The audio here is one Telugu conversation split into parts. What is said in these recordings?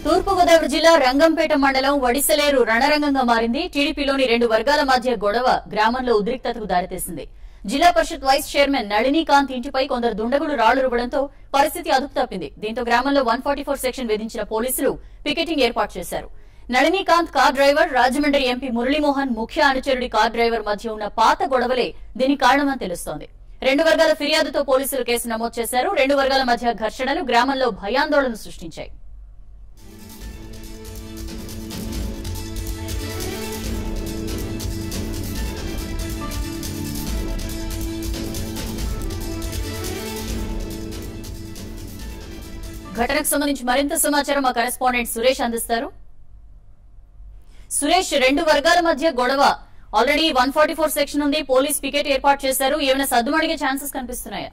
తూర్పుగోదావరి జిల్లా రంగంపేట మండలం వడిసలేరు రణరంగంగా మారింది టీడీపీలోని రెండు వర్గాల మధ్య గొడవ గ్రామంలో ఉద్రిక్తతకు దారితీసింది జిల్లా పరిషత్ వైస్ చైర్మన్ నళినీకాంత్ ఇంటిపై కొందరు దుండగులు రాళ్లు రువ్వడంతో పరిస్థితి అదుపు తప్పింది దీంతో గ్రామంలో వన్ సెక్షన్ విధించిన పోలీసులు పికెటింగ్ ఏర్పాటు చేశారు Nalinikanth car driver Rajahmundry MP Muralimohan ముఖ్య అనుచరుడి కార్ డ్రైవర్ మధ్య ఉన్న పాత గొడవలే దీనికి కారణమని తెలుస్తోంది రెండు వర్గాల ఫిర్యాదుతో పోలీసులు కేసు నమోదు చేశారు రెండు వర్గాల మధ్య ఘర్షణలు గ్రామంలో భయాందోళన సృష్టించాయి ఘటనకు సంబంధించి మరింత సమాచారం మా కరెస్పాండెంట్ సురేష్ అందిస్తారు సురేష్ రెండు వర్గాల మధ్య గొడవ ఆల్రెడీ వన్ సెక్షన్ ఉంది పోలీస్ పికెట్ ఏర్పాటు చేశారు ఏమైనా సద్దుమడిగే ఛాన్సెస్ కనిపిస్తున్నాయా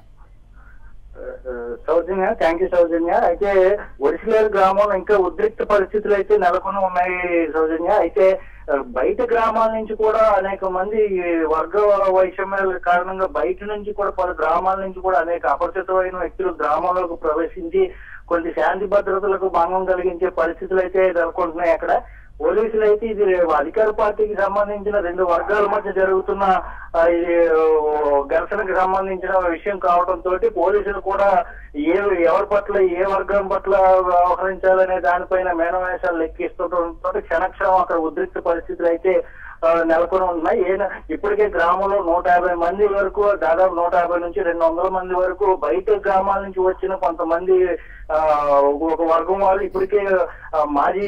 సౌజన్య థ్యాంక్ యూ సౌజన్య అయితే ఒడిసిలేరు గ్రామంలో ఇంకా ఉద్రిక్త పరిస్థితులు అయితే నెలకొని ఉన్నాయి సౌజన్య అయితే ఆ, బయట గ్రామాల నుంచి కూడా అనేక మంది ఈ వర్గ వైషమ్యాల కారణంగా బయట నుంచి కూడా పలు గ్రామాల నుంచి కూడా అనేక అపరిచితమైన వ్యక్తులు గ్రామంలోకి ప్రవేశించి కొన్ని శాంతి భద్రతలకు భంగం కలిగించే పరిస్థితులు అయితే నెలకొంటున్నాయి అక్కడ పోలీసులు అయితే ఇది అధికార పార్టీకి సంబంధించిన రెండు వర్గాల మధ్య జరుగుతున్న ఆ, ఈ ఓ, ఘర్షణకు సంబంధించిన విషయం కావడంతో పోలీసులు కూడా ఏ ఎవరి పట్ల ఏ వర్గం పట్ల వ్యవహరించాలనే దానిపైన మేనవేషాలు లెక్కిస్తుండటంతో క్షణక్షణం అక్కడ ఉద్రిక్త పరిస్థితులు అయితే ఆ, నెలకొని ఉన్నాయి ఏన- ఇప్పటికే గ్రామంలో నూట యాభై మంది వరకు దాదాపు నూట యాభై నుంచి రెండు వందల మంది వరకు బయట గ్రామాల నుంచి వచ్చిన కొంతమంది ఆ, ఒక వర్గం వారు ఇప్పటికే ఆ, మాజీ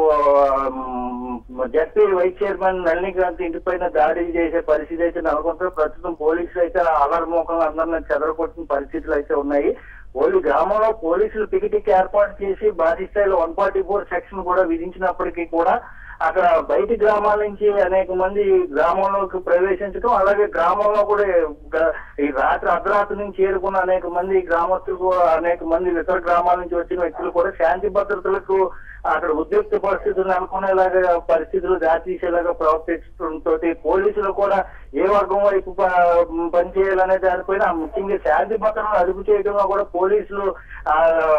జడ్పీ వైస్ చైర్మన్ నళినికాంత్ ఇంటిపైన దాడి చేసే పరిస్థితి అయితే నెలకొంటే ప్రస్తుతం పోలీసులు అయితే అలర్మోకంగా అందరిని చెదరగొట్టిన పరిస్థితులు అయితే ఉన్నాయి పోలీ గ్రామంలో పోలీసులు పికెటింగ్ ఏర్పాటు చేసి భారీ స్థాయిలో వన్ ఫార్టీ ఫోర్ సెక్షన్ కూడా విధించినప్పటికీ కూడా అక్కడ బయటి గ్రామాల నుంచి అనేక మంది గ్రామంలోకి ప్రవేశించడం అలాగే గ్రామంలో కూడా గ- ఈ రాత్రి అర్ధరాత్రి నుంచి చేరుకున్న అనేక మంది గ్రామస్తులు కూడా అనేక మంది ఇతర గ్రామాల నుంచి వచ్చిన వ్యక్తులు కూడా శాంతి భద్రతలకు అక్కడ ఉద్రిక్త పరిస్థితులు నెలకొనేలాగా పరిస్థితులు దారితీసేలాగా ప్రవర్తించడంతో పోలీసులు కూడా ఏ వర్గం వైపు ప- పనిచేయాలనే దానిపైన ముఖ్యంగా శాంతి భద్రతను అదుపు చేయడంలో కూడా పోలీసులు ఆ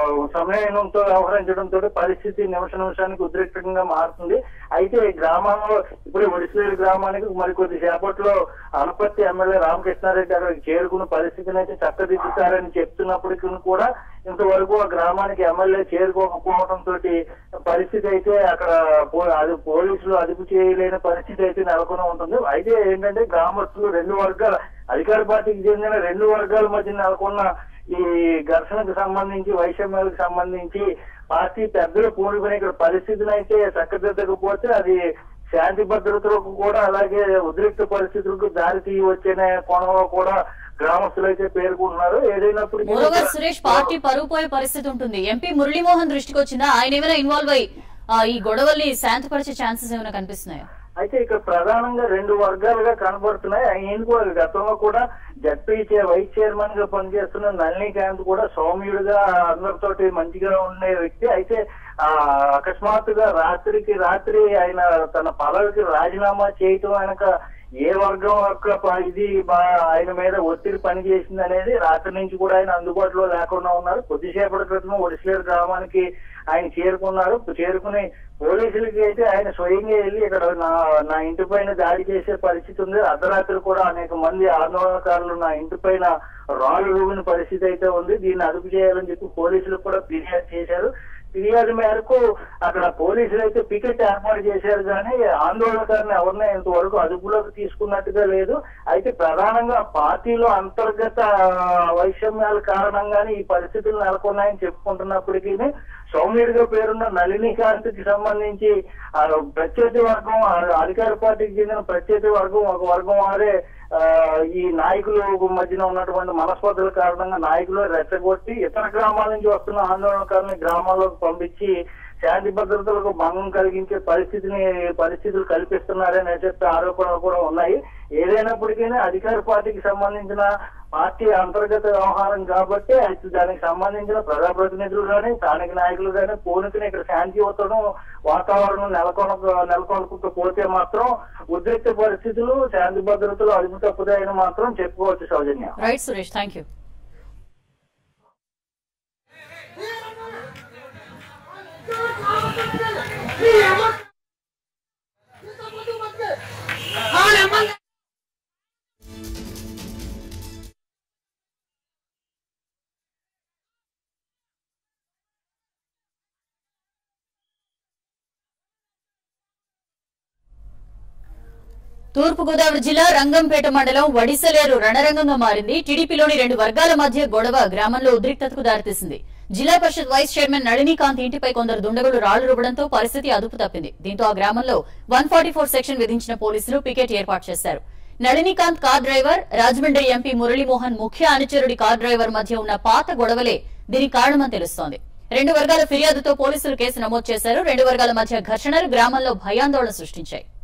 సమయంతో వ్యవహరించడంతో పరిస్థితి నిమిష నిమిషానికి ఉద్రిక్తంగా మారుతుంది అయితే గ్రామంలో ఇప్పుడు ఒడిసిలేరు గ్రామానికి మరికొద్ది సేపట్లో అనపర్తి ఎమ్మెల్యే రామకృష్ణారెడ్డి అక్కడికి చేరుకున్న పరిస్థితిని అయితే చక్కదిద్దుతారని చెప్తున్నప్పటికీ కూడా ఇంతవరకు ఆ గ్రామానికి ఎమ్మెల్యే చేరుకోకపోవడం తోటి పరిస్థితి అయితే అక్కడ పో- అది పోలీసులు అదుపు చేయలేని పరిస్థితి అయితే నెలకొని ఉంటుంది అయితే ఏంటంటే గ్రామస్తులు రెండు వర్గాల అధికార పార్టీకి చెందిన రెండు వర్గాల మధ్య నెలకొన్న ఈ ఘర్షణకు సంబంధించి వైషమ్యాలకు సంబంధించి పార్టీ పెద్దలు పూనుకునే ఇక్కడ పరిస్థితిని అయితే చక్కదిద్దకపోతే అది శాంతి భద్రతలకు కూడా అలాగే ఉద్రిక్త పరిస్థితులకు దారి తీయవచ్చనే కోణంలో కూడా గ్రామస్తులు అయితే పేర్కొంటున్నారు ఏదైనప్పటికీ మోరోవర్ సురేష్ పార్టీ పరువు పోయే పరిస్థితి ఉంటుంది ఎంపీ మురళీమోహన్ దృష్టికి వచ్చిందా ఆయన ఏమైనా ఇన్వాల్వ్ అయ్యి ఆ, ఈ గొడవల్ని శాంతపరిచే ఛాన్సెస్ ఏమైనా కనిపిస్తున్నాయా అయితే ఇక్కడ ప్రధానంగా రెండు వర్గాలుగా కనబడుతున్నాయి ఆయన కూడా గతంలో కూడా జడ్పీ చే- వైస్ చైర్మన్ గా పనిచేస్తున్న నళినీకాంత్ కూడా సౌమ్యుడిగా అందరితోటి మంచిగా ఉండే వ్యక్తి అయితే ఆ అకస్మాత్తుగా రాత్రికి రాత్రి ఆయన తన పదవికి రాజీనామా చేయటం వెనక ఏ వర్గం యొక్క ప- ఇది బా- ఆయన మీద ఒత్తిడి పనిచేసింది అనేది రాత్రి నుంచి కూడా ఆయన అందుబాటులో లేకుండా ఉన్నారు కొద్దిసేపటి క్రితం ఒడిసిలేరు గ్రామానికి ఆయన చేరుకున్నారు చేరుకుని పోలీసులకి అయితే ఆయన స్వయంగా వెళ్ళి ఇక్కడ నా నా ఇంటి పైన దాడి చేసే పరిస్థితి ఉంది అర్ధరాత్రి కూడా అనేక మంది ఆందోళనకారులు నా ఇంటి పైన రాళ్ళు రూగిన పరిస్థితి అయితే ఉంది దీన్ని అదుపు చేయాలని చెప్పి పోలీసులు కూడా ఫిర్యాదు చేశారు ఫిర్యాదు మేరకు అక్కడ పోలీసులు అయితే పికెట్ ఏర్పాటు చేశారు కానీ ఆందోళనకారుని ఎవరిని ఇంతవరకు అదుపులోకి తీసుకున్నట్టుగా లేదు అయితే ప్రధానంగా పార్టీలో అంతర్గత వైషమ్యాల కారణంగానే ఈ పరిస్థితులు నెలకొన్నాయని చెప్పుకుంటున్నప్పటికీ సౌమ్యుడిగా పేరున్న నళినీకాంత్ కి సంబంధించి ఆ ప్రత్యర్థి వర్గం ఆ అధికార పార్టీకి చెందిన ప్రత్యర్థి వర్గం ఒక వర్గం వారే ఆ, ఈ నాయకుల మధ్యన ఉన్నటువంటి మనస్పర్ధల కారణంగా నాయకులు రెచ్చగొట్టి ఇతర గ్రామాల నుంచి వస్తున్న ఆందోళనకారుని గ్రామాల్లోకి పంపించి శాంతి భద్రతలకు భంగం కలిగించే పరిస్థితిని పరిస్థితులు కల్పిస్తున్నారనే చెప్పే ఆరోపణలు కూడా ఉన్నాయి ఏదైనప్పటికీ అధికార పార్టీకి సంబంధించిన పార్టీ అంతర్గత వ్యవహారం కాబట్టి అయితే దానికి సంబంధించిన ప్రజాప్రతినిధులు కానీ స్థానిక నాయకులు కానీ పోనుకుని ఇక్కడ శాంతియుతను వాతావరణం నెలకొన నెలకొల్పకపోతే మాత్రం ఉద్రిక్త పరిస్థితులు శాంతి భద్రతలు అదుపు తప్పుతాయని మాత్రం చెప్పుకోవచ్చు సౌజన్య రైట్ సురేష్ థ్యాంక్ యూ తూర్పుగోదావరి జిల్లా రంగంపేట మండలం వడిసలేరు రణరంగంగా మారింది టీడీపీలోని రెండు వర్గాల మధ్య గొడవ గ్రామంలో ఉద్రిక్తతకు దారితీసింది జిల్లా పరిషత్ వైస్ చైర్మన్ నళినీకాంత్ ఇంటిపై కొందరు దుండగులు రాళ్లు రువ్వడంతో పరిస్థితి అదుపు తప్పింది దీంతో ఆ గ్రామంలో వన్ సెక్షన్ విధించిన పోలీసులు పికెట్ ఏర్పాటు చేశారు Nalinikanth car driver Rajahmundry MP Muralimohan ముఖ్య అనుచరుడి కార్ డ్రైవర్ మధ్య ఉన్న పాత గొడవలే దీనికి కారణమని తెలుస్తోంది రెండు వర్గాల ఫిర్యాదుతో పోలీసులు కేసు నమోదు చేశారు రెండు వర్గాల మధ్య ఘర్షణలు గ్రామంలో భయాందోళన సృష్టించాయి